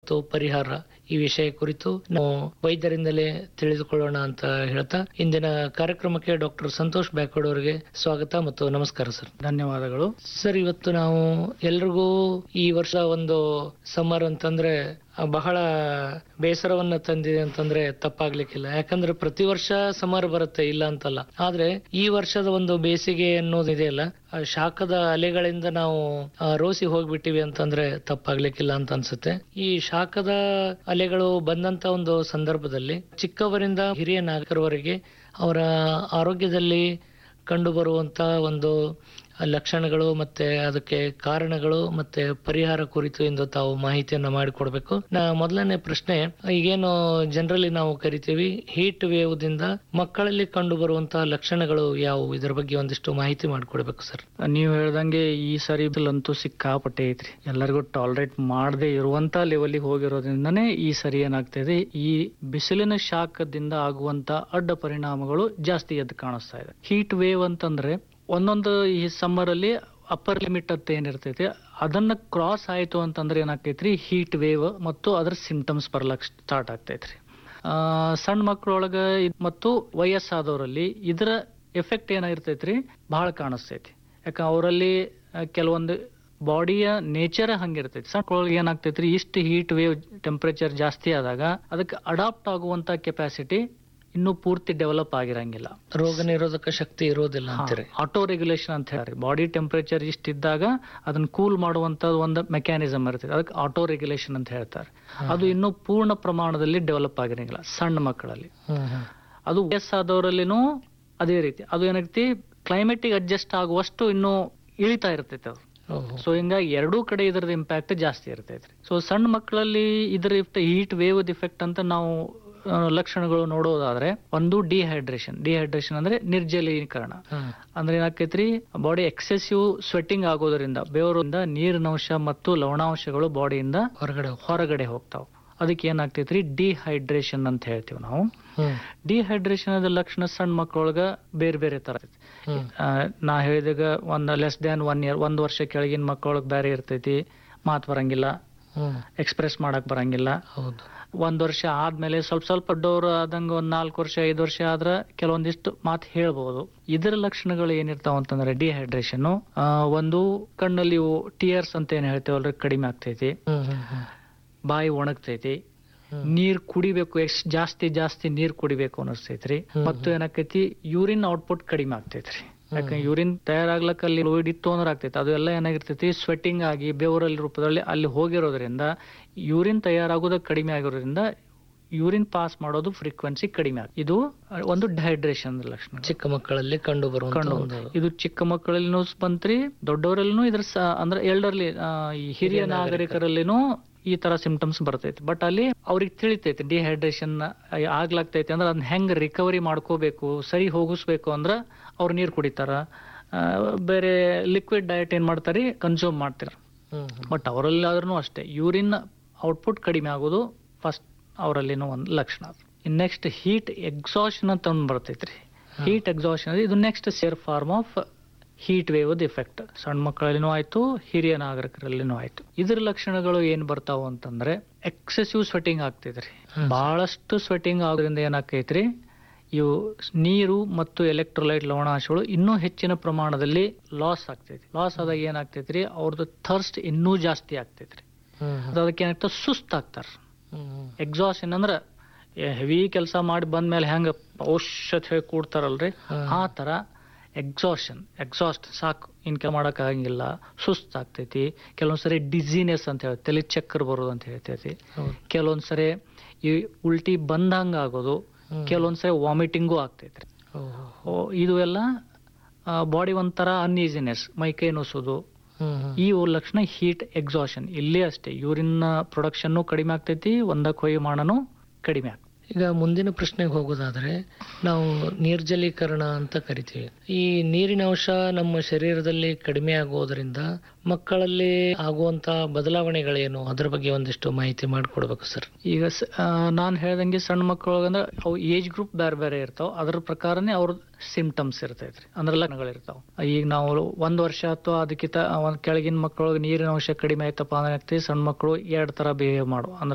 ಮತ್ತು ಪರಿಹಾರ ಈ ವಿಷಯ ಕುರಿತು ನಾವು ವೈದ್ಯರಿಂದಲೇ ತಿಳಿದುಕೊಳ್ಳೋಣ ಅಂತ ಹೇಳ್ತಾ ಇಂದಿನ ಕಾರ್ಯಕ್ರಮಕ್ಕೆ ಡಾಕ್ಟರ್ ಸಂತೋಷ್ ಬ್ಯಾಕೋಡ್ ಅವರಿಗೆ ಸ್ವಾಗತ ಮತ್ತು ನಮಸ್ಕಾರ ಸರ್ ಧನ್ಯವಾದಗಳು ಸರ್ ಇವತ್ತು ನಾವು ಎಲ್ರಿಗೂ ಈ ವರ್ಷ ಒಂದು ಸಮ್ಮರ್ ಅಂತಂದ್ರೆ ಆ, ಬಹಳ ಬೇಸರವನ್ನ ತಂದಿದೆ ಅಂತಂದ್ರೆ ತಪ್ಪಾಗ್ಲಿಕ್ಕಿಲ್ಲ ಯಾಕಂದ್ರೆ ಪ್ರತಿ ವರ್ಷ ಸಮರ್ ಬರುತ್ತೆ ಇಲ್ಲ ಅಂತಲ್ಲ ಆದ್ರೆ ಈ ವರ್ಷದ ಒಂದು ಬೇಸಿಗೆ ಅನ್ನೋದಿದೆಯಲ್ಲ ಆ ಶಾಖದ ಅಲೆಗಳಿಂದ ನಾವು ಆ, ರೋಸಿ ಹೋಗ್ಬಿಟ್ಟಿವಿ ಅಂತಂದ್ರೆ ತಪ್ಪಾಗ್ಲಿಕ್ಕಿಲ್ಲ ಅಂತ ಅನ್ಸುತ್ತೆ ಈ ಶಾಖದ ಅಲೆಗಳು ಬಂದಂತ ಒಂದು ಸಂದರ್ಭದಲ್ಲಿ ಚಿಕ್ಕವರಿಂದ ಹಿರಿಯ ನಾಗರಿಕರವರೆಗೆ ಅವರ ಆರೋಗ್ಯದಲ್ಲಿ ಕಂಡು ಬರುವಂತ ಒಂದು ಲಕ್ಷಣಗಳು ಮತ್ತೆ ಅದಕ್ಕೆ ಕಾರಣಗಳು ಮತ್ತೆ ಪರಿಹಾರ ಕುರಿತು ಇಂದು ತಾವು ಮಾಹಿತಿಯನ್ನ ಮಾಡಿಕೊಡ್ಬೇಕು ನಾ ಮೊದಲನೇ ಪ್ರಶ್ನೆ ಈಗೇನು ಜನರಲಿ ನಾವು ಕರಿತೀವಿ ಹೀಟ್ ವೇವ್ ದಿಂದ ಮಕ್ಕಳಲ್ಲಿ ಕಂಡು ಬರುವಂತಹ ಲಕ್ಷಣಗಳು ಯಾವುವು ಇದರ ಬಗ್ಗೆ ಒಂದಿಷ್ಟು ಮಾಹಿತಿ ಮಾಡಿಕೊಡ್ಬೇಕು ಸರ್ ನೀವು ಹೇಳ್ದಂಗೆ ಈ ಸರಿ ಅಂತೂ ಸಿಕ್ಕಾಪಟ್ಟೆ ಐತ್ರಿ ಎಲ್ಲರಿಗೂ ಟಾಲರೇಟ್ ಮಾಡದೆ ಇರುವಂತ ಲೆವೆಲ್ಗೆ ಹೋಗಿರೋದ್ರಿಂದನೇ ಈ ಸರಿ ಏನಾಗ್ತಾ ಇದೆ ಈ ಬಿಸಿಲಿನ ಶಾಖದಿಂದ ಆಗುವಂತ ಅಡ್ಡ ಪರಿಣಾಮಗಳು ಜಾಸ್ತಿ ಎದ್ದು ಕಾಣಿಸ್ತಾ ಇದೆ ಹೀಟ್ ವೇವ್ ಅಂತಂದ್ರೆ ಒಂದೊಂದು ಈ ಸಮ್ಮರ್ ಅಲ್ಲಿ ಅಪ್ಪರ್ ಲಿಮಿಟ್ ಅಂತ ಏನಿರ್ತೈತಿ ಅದನ್ನ ಕ್ರಾಸ್ ಆಯ್ತು ಅಂತಂದ್ರೆ ಏನಾಗ್ತೈತ್ರಿ ಹೀಟ್ ವೇವ್ ಮತ್ತು ಅದ್ರ ಸಿಂಟಮ್ಸ್ ಬರ್ಲಕ್ ಸ್ಟಾರ್ಟ್ ಆಗ್ತೈತ್ರಿ ಆ, ಸಣ್ಣ ಮಕ್ಕಳೊಳಗ ಇದ್- ಮತ್ತು ವಯಸ್ಸಾದವರಲ್ಲಿ ಇದರ ಎಫೆಕ್ಟ್ ಏನಾಗಿರ್ತೈತ್ರಿ ಬಹಳ ಕಾಣಿಸ್ತೈತಿ ಯಾಕ ಅವರಲ್ಲಿ ಕೆಲವೊಂದು ಬಾಡಿಯ ನೇಚರ್ ಹಂಗಿರ್ತೈತಿ ಸಣ್ಣ ಮಕ್ಕಳೊಳಗೆ ಏನಾಗ್ತೈತ್ರಿ ಇಷ್ಟು ಹೀಟ್ ವೇವ್ ಟೆಂಪರೇಚರ್ ಜಾಸ್ತಿ ಆದಾಗ ಅದಕ್ಕೆ ಅಡಾಪ್ಟ್ ಆಗುವಂತ ಕೆಪಾಸಿಟಿ ಇನ್ನೂ ಪೂರ್ತಿ ಡೆವಲಪ್ ಆಗಿರಂಗಿಲ್ಲ ರೋಗ ನಿರೋಧಕ ಶಕ್ತಿ ಇರೋದಿಲ್ಲ ಅಂತೀರಿ ಆಟೋ ರೆಗ್ಯುಲೇಷನ್ ಅಂತ ಹೇಳ್ರಿ ಬಾಡಿ ಟೆಂಪರೇಚರ್ ಇಷ್ಟಿದ್ದಾಗ ಅದನ್ನ ಕೂಲ್ ಮಾಡುವಂತ ಒಂದು ಮೆಕ್ಯಾನಿಸಮ್ ಇರ್ತದೆ ಅದಕ್ಕೆ ಆಟೋ ರೆಗ್ಯುಲೇಷನ್ ಅಂತ ಹೇಳ್ತಾರೆ ಅದು ಇನ್ನೂ ಪೂರ್ಣ ಪ್ರಮಾಣದಲ್ಲಿ ಡೆವಲಪ್ ಆಗಿರಂಗಿಲ್ಲ ಸಣ್ಣ ಮಕ್ಕಳಲ್ಲಿ ಹ್ಮ್ ಹ್ಮ್ ಅದು ವಯಸ್ಸಾದವರಲ್ಲಿನೂ ಅದೇ ರೀತಿ ಅದು ಏನಾಗ್ತಿ ಕ್ಲೈಮೇಟಿಗೆ ಅಡ್ಜಸ್ಟ್ ಆಗುವಷ್ಟು ಇನ್ನೂ ಇಳಿತಾ ಇರ್ತೈತೆ ಅದು ಓಹೋ. ಸೊ ಹಿಂಗಾಗಿ ಎರಡೂ ಕಡೆ ಇದರದ ಇಂಪ್ಯಾಕ್ಟ್ ಜಾಸ್ತಿ ಇರ್ತೈತ್ರಿ ಸೊ ಸಣ್ಣ ಮಕ್ಕಳಲ್ಲಿ ಇದರ ಹೀಟ್ ವೇವ್ ಇಫೆಕ್ಟ್ ಅಂತ ನಾವು ಆ, ಲಕ್ಷಣಗಳು ನೋಡೋದಾದ್ರೆ ಒಂದು ಡಿಹೈಡ್ರೇಷನ್ ಡಿಹೈಡ್ರೇಷನ್ ಅಂದ್ರೆ ನಿರ್ಜಲೀಕರಣ ಹ್ಮ್. ಅಂದ್ರೆ ಏನಾಕೈತ್ರಿ ಬಾಡಿ ಎಕ್ಸೆಸಿವ್ ಸ್ವೆಟ್ಟಿಂಗ್ ಆಗೋದ್ರಿಂದ ಬೆವರಿಂದ ನೀರಿನಂಶ ಮತ್ತು ಲವಣಾಂಶಗಳು ಬಾಡಿಯಿಂದ ಹೊರಗಡೆ ಹೋಗ್- ಹೊರಗಡೆ ಹೋಗ್ತಾವ ಅದಕ್ಕೆ ಏನಾಗ್ತೈತ್ರಿ ಡಿಹೈಡ್ರೇಷನ್ ಅಂತ ಹೇಳ್ತೀವಿ ನಾವು ಹ್ಮ್ ಡಿಹೈಡ್ರೇಷನ್ ಅದ ಲಕ್ಷಣ ಸಣ್ಣ ಮಕ್ಕಳೊಳಗ ಬೇರೆ ಬೇರೆ ತರ ಇರ್ತೈತಿ. ಹ್ಮ್ ಆ, ನಾ ಹೇಳಿದಾಗ ಒಂದ್ ಲೆಸ್ ದ್ಯಾನ್ ಒನ್ ಇಯರ್ ಒಂದ್ ವರ್ಷ ಕೆಳಗಿನ ಮಕ್ಕಳೊಳಗ್ ಬೇರೆ ಇರ್ತೈತಿ ಮಾತ್ ಬರಂಗಿಲ್ಲ ಹ್ಮ್ ಎಕ್ಸ್ಪ್ರೆಸ್ ಮಾಡಕ್ ಬರಂಗಿಲ್ಲ ಹೌದು ಒಂದ್ ವರ್ಷ ಆದ್ಮೇಲೆ ಸ್ವಲ್ಪ ಸ್ವಲ್ಪ ಡೋರ್ ಆದಂಗ ಒಂದ್ ನಾಲ್ಕು ವರ್ಷ ಐದು ವರ್ಷ ಆದ್ರ ಕೆಲವೊಂದಿಷ್ಟು ಮಾತು ಹೇಳ್ಬಹುದು ಇದರ ಲಕ್ಷಣಗಳು ಏನಿರ್ತಾವ ಅಂತಂದ್ರೆ ಡಿಹೈಡ್ರೇಷನ್ ಒಂದು ಕಣ್ಣಲ್ಲಿ ಟಿಯರ್ಸ್ ಅಂತ ಏನ್ ಹೇಳ್ತೇವಲ್ರಿ ಕಡಿಮೆ ಆಗ್ತೈತಿ ಹ್ಮ್ ಹ್ಮ್ ಹ್ಮ್ ಬಾಯಿ ಒಣಗ್ತೈತಿ ಹ್ಮ್. ನೀರ್ ಕುಡಿಬೇಕು ಎಷ್ಟ್ ಜಾಸ್ತಿ ಜಾಸ್ತಿ ನೀರ್ ಕುಡಿಬೇಕು ಅನಿಸ್ತೈತ್ರಿ ಹ್ಮ್. ಮತ್ತು ಏನಾಕೈತಿ ಯೂರಿನ್ ಔಟ್ಪುಟ್ ಕಡಿಮೆ ಆಗ್ತೈತ್ರಿ ಯಾಕಂದ್ರೆ ಯೂರಿನ್ ತಯಾರಾಗ್ಲಕ್ಕ ಅಲ್ಲಿ ಫ್ಲೂಯಿಡ್ ಇತ್ತು ಅಂದ್ರೆ ಆಗ್ತೈತಿ ಅದು ಎಲ್ಲ ಏನಾಗಿರ್ತೈತಿ ಸ್ವೆಟ್ಟಿಂಗ್ ಆಗಿ ಬೆವರಲ್ಲಿ ರೂಪದಲ್ಲಿ ಅಲ್ಲಿ ಹೋಗಿರೋದ್ರಿಂದ ಯೂರಿನ್ ತಯಾರಾಗೋದು ಕಡಿಮೆ ಆಗಿರೋದ್ರಿಂದ ಯೂರಿನ್ ಪಾಸ್ ಮಾಡೋದು ಫ್ರೀಕ್ವೆನ್ಸಿ ಕಡಿಮೆ ಆಗ ಇದು ಒಂದು ಡಿಹೈಡ್ರೇಷನ್ ಲಕ್ಷಣ ಚಿಕ್ಕ ಮಕ್ಕಳಲ್ಲಿ ಕಂಡು ಬರುವಂತ ಕಂಡು ಒಂದು ಇದು ಚಿಕ್ಕ ಮಕ್ಕಳಲ್ಲಿನೂ ಬಂತ್ರಿ ದೊಡ್ಡವರಲ್ಲಿನೂ ಇದ್ರ ಸ- ಅಂದ್ರೆ ಎಲ್ಡರ್ಲಿ ಈ ಹಿರಿಯ ನಾಗರಿಕರಲ್ಲಿನೂ ಈ ತರ ಸಿಂಪ್ಟಮ್ಸ್ ಬರ್ತೈತಿ ಬಟ್ ಅಲ್ಲಿ ಅವ್ರಿಗೆ ತಿಳಿತೈತಿ ಡಿಹೈಡ್ರೇಷನ್ ಆಗ್ಲಾಗ್ತೈತಿ ಅಂದ್ರೆ ಅದನ್ನ ಹೆಂಗ್ ರಿಕವರಿ ಮಾಡ್ಕೋಬೇಕು ಸರಿ ಹೋಗಿಸ್ಬೇಕು ಅಂದ್ರ ಅವ್ರು ನೀರ್ ಕುಡಿತಾರ ಆ, ಬೇರೆ ಲಿಕ್ವಿಡ್ ಡಯಟ್ ಏನ್ ಮಾಡ್ತಾರಿ ಕನ್ಸ್ಯೂಮ್ ಮಾಡ್ತಾರ ಹ್ಮ್ ಹ್ಮ್. ಬಟ್ ಅವರಲ್ಲಾದ್ರೂ ಅಷ್ಟೇ ಯೂರಿನ್ ಔಟ್ಪುಟ್ ಕಡಿಮೆ ಆಗೋದು ಫಸ್ಟ್ ಅವರಲ್ಲಿನೂ ಒಂದು ಲಕ್ಷಣ ನೆಕ್ಸ್ಟ್ ಹೀಟ್ ಎಕ್ಸಾಷನ್ ಅಂತ ಒಂದು ಬರ್ತೈತ್ರಿ ಹೀಟ್ ಎಕ್ಸಾಷನ್ ಇದು next severe form of heat wave effect ಸಣ್ಣ ಮಕ್ಕಳಲ್ಲಿನೂ ಆಯ್ತು ಹಿರಿಯ ನಾಗರಿಕರಲ್ಲಿನೂ ಆಯ್ತು ಇದ್ರ ಲಕ್ಷಣಗಳು ಏನ್ ಬರ್ತಾವ ಅಂತಂದ್ರೆ ಎಕ್ಸೆಸಿವ್ ಸ್ವೆಟಿಂಗ್ ಆಗ್ತೈತ್ರಿ ಬಹಳಷ್ಟು ಸ್ವೆಟಿಂಗ್ ಆಗೋದ್ರಿಂದ ಏನಾಕೈತ್ರಿ ಇವು ನೀರು ಮತ್ತು ಎಲೆಕ್ಟ್ರೋಲೈಟ್ ಲವಣಾಂಶಗಳು ಇನ್ನೂ ಹೆಚ್ಚಿನ ಪ್ರಮಾಣದಲ್ಲಿ ಲಾಸ್ ಆಗ್ತೈತಿ ಲಾಸ್ ಆದಾಗ ಏನಾಗ್ತೈತ್ರಿ ಅವ್ರದ್ದು ಥರ್ಸ್ಟ್ ಇನ್ನೂ ಜಾಸ್ತಿ ಆಗ್ತೈತ್ರಿ ಹ್ಮ್ ಹ್ಮ್. ಅದು ಅದಕ್ಕೆ ಏನಾಗ್ತದೆ ಸುಸ್ತಾಗ್ತಾರ ಹ್ಮ್ ಹ್ಮ್. ಎಕ್ಸಾಷನ್ ಅಂದ್ರ ಹೆವಿ ಕೆಲಸ ಮಾಡಿ ಬಂದ್ಮೇಲೆ ಹೆಂಗ ಔಷಧ ಹೇಳಿ ಕೂಡ್ತಾರಲ್ರಿ ಹ್ಮ್. ಆ ತರ ಎಕ್ಸಾಷನ್ ಎಕ್ಸಾಸ್ಟ್ ಸಾಕು ಇನ್ ಕೆಲ ಮಾಡಕ್ ಆಗಂಗಿಲ್ಲ ಸುಸ್ತಾಗ್ತೈತಿ ಕೆಲವೊಂದ್ಸರಿ ಡಿಸಿನೆಸ್ ಅಂತ ಹೇಳಿ ತಲೆ ಚಕ್ಕರ್ ಬರೋದು ಅಂತ ಹೇಳ್ತೈತಿ ಹೌದು. ಕೆಲವೊಂದ್ಸರಿ ಈ ಉಲ್ಟಿ ಬಂದಂಗ ಆಗೋದು ಹ್ಮ್. ಕೆಲವೊಂದ್ಸರಿ ವಾಮಿಟಿಂಗು ಆಗ್ತೈತ್ರಿ ಓಹೋ. ಓ, ಇದು ಎಲ್ಲ ಬಾಡಿ ಒಂಥರ ಅನ್ಈಸಿನೆಸ್ ಮೈಕೈ ನೋಸೋದು ಹ್ಮ್ ಹ್ಮ್. ಈ ಲಕ್ಷಣ ಹೀಟ್ ಎಕ್ಸಾಷನ್ ಇಲ್ಲೇ ಅಷ್ಟೇ ಯೂರಿನ್ ಪ್ರೊಡಕ್ಷನ್ ಕಡಿಮೆ ಆಗ್ತೈತಿ ಒಂದಕ್ಕೆ ಹೊಯ್ಮಾಣನು ಕಡಿಮೆ ಆಗ್ತೈತಿ ಈಗ ಮುಂದಿನ ಪ್ರಶ್ನೆಗೆ ಹೋಗೋದಾದ್ರೆ ನಾವು ನಿರ್ಜಲೀಕರಣ ಅಂತ ಕರಿತೀವಿ ಈ ನೀರಿನ ಅಂಶ ನಮ್ಮ ಶರೀರದಲ್ಲಿ ಕಡಿಮೆ ಆಗೋದ್ರಿಂದ ಮಕ್ಕಳಲ್ಲಿ ಆಗುವಂತ ಬದಲಾವಣೆಗಳೇನು ಅದ್ರ ಬಗ್ಗೆ ಒಂದಿಷ್ಟು ಮಾಹಿತಿ ಮಾಡಿಕೊಡ್ಬೇಕು ಸರ್ ಈಗ ನಾನು ಹೇಳ್ದಂಗೆ ಸಣ್ಣ ಮಕ್ಕಳೊಳಗಂದ್ರೆ ಅವು ಏಜ್ ಗ್ರೂಪ್ ಬೇರೆ ಬೇರೆ ಇರ್ತಾವ ಅದ್ರ ಪ್ರಕಾರನೇ ಅವ್ರ ಸಿಂಪ್ಟಮ್ಸ್ ಇರ್ತೈತ್ರಿ ಅಂದ್ರೆ ಲಕ್ಷಣಗಳಿರ್ತಾವ ಈಗ ನಾವು ಒಂದ್ ವರ್ಷ ಅಥವಾ ಅದಕ್ಕಿಂತ ಒಂದ್ ಕೆಳಗಿನ ಮಕ್ಕಳೊಳಗೆ ನೀರಿನ ಅಂಶ ಕಡಿಮೆ ಆಯ್ತಪ್ಪ ಅಂದ್ರೆ ಏನಾಗ್ತೈತಿ, ಸಣ್ಣ ಮಕ್ಕಳು ಎರಡ್ ತರ ಬಿಹೇವ್ ಮಾಡು ಅಂದ್ರೆ